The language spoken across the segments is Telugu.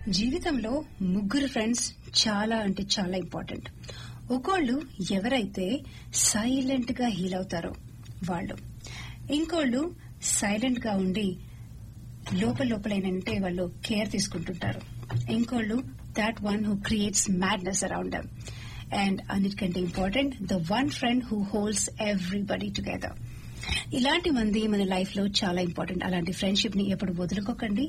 జీవితంలో ముగ్గురు ఫ్రెండ్స్ చాలా అంటే చాలా ఇంపార్టెంట్ ఒకళ్ళు ఎవరైతే సైలెంట్ గా హీల్ అవుతారో వాళ్ళు ఇంకోళ్ళు సైలెంట్ గా ఉండి లోపల లోపలేనంటే వాళ్ళు కేర్ తీసుకుంటుంటారు ఇంకోళ్ళు that one who creates madness around them and అన్నిటికంటే important the one friend who holds everybody together ఇలాంటి మంది మన లైఫ్ లో చాలా ఇంపార్టెంట్ అలాంటి ఫ్రెండ్షిప్ ని ఎప్పుడు వదులుకోకండి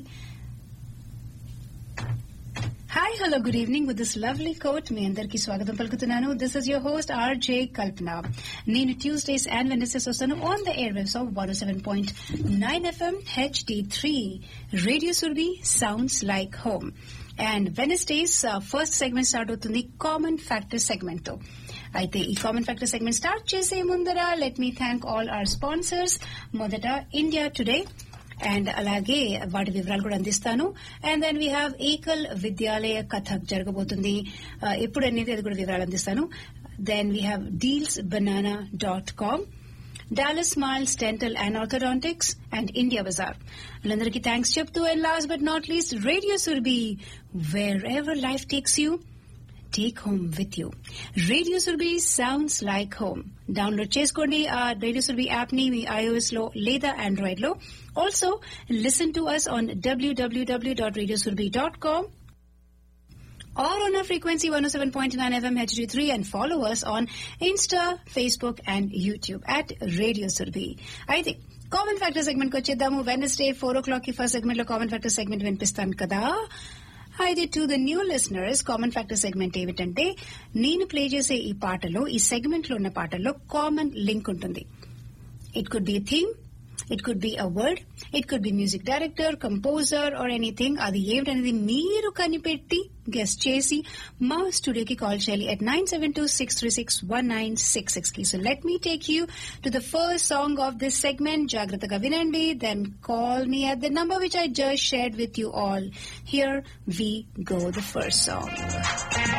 hi hello good evening with this lovely quote మీ అందరికీ స్వాగతం పలుకుతున్నాను this is your host RJ Kalpana నేను ట్యూస్డేస్ అండ్ వెనస్డేస్ వస్తాను on the air waves of one seven point nine FM HD three radio Surbi sounds like home and Wednesdays first segment start అవుతుంది కామన్ ఫ్యాక్టర్ సెగ్మెంట్ తో అయితే ఈ కామన్ ఫ్యాక్టర్ సెగ్మెంట్ స్టార్ట్ చేసే ముందర let me thank all our sponsors మొదట ఇండియా టుడే అండ్ అలాగే వాటి వివరాలు కూడా అందిస్తాను and then we have Ekal Vidyalaya Kathak జరగబోతుంది ఎప్పుడు అనేది అది కూడా వివరాలు అందిస్తాను then we have Deals Banana dot com Dallas Smiles Dental and Orthodontics and India Bazaar వాళ్ళందరికీ థ్యాంక్స్ చెప్తూ and last but not least radio Surbi wherever life takes you take home with you radio Surbi sounds like home download చేసుకోండి ఆ రేడియో సుర్బి యాప్ ని మీ ఐఓఎస్ లో లేదా ఆండ్రాయిడ్ లో also listen to us on W W W dot radio Surbi dot com or on our frequency 107.9 FM HD3 and follow us on Insta, Facebook and YouTube at Radio Surbi. అయితే కామన్ ఫ్యాక్టర్ సెగ్మెంట్ కి వచ్చేద్దాము వెనస్డే ఫోర్ ఓ క్లాక్ కి ఫస్ట్ సెగ్మెంట్ లో కామన్ ఫ్యాక్టర్ సెగ్మెంట్ వినిపిస్తాను కదా అయితే to the new listeners common factor segment ఏమిటంటే నేను ప్లే చేసే ఈ పాటలో ఈ సెగ్మెంట్ లో ఉన్న పాటల్లో కామన్ లింక్ ఉంటుంది it could be theme it could be a word it could be music director composer or anything అది ఏమిటనేది మీరు కనిపెట్టి గెస్ట్ చేసి మా స్టూడియోకి కాల్ చేయాలి at nine seven two six three six one nine six six కి so let me take you to the first song of this segment జాగ్రత్తగా వినండి then call me at the number which I just shared with you all here we go the first song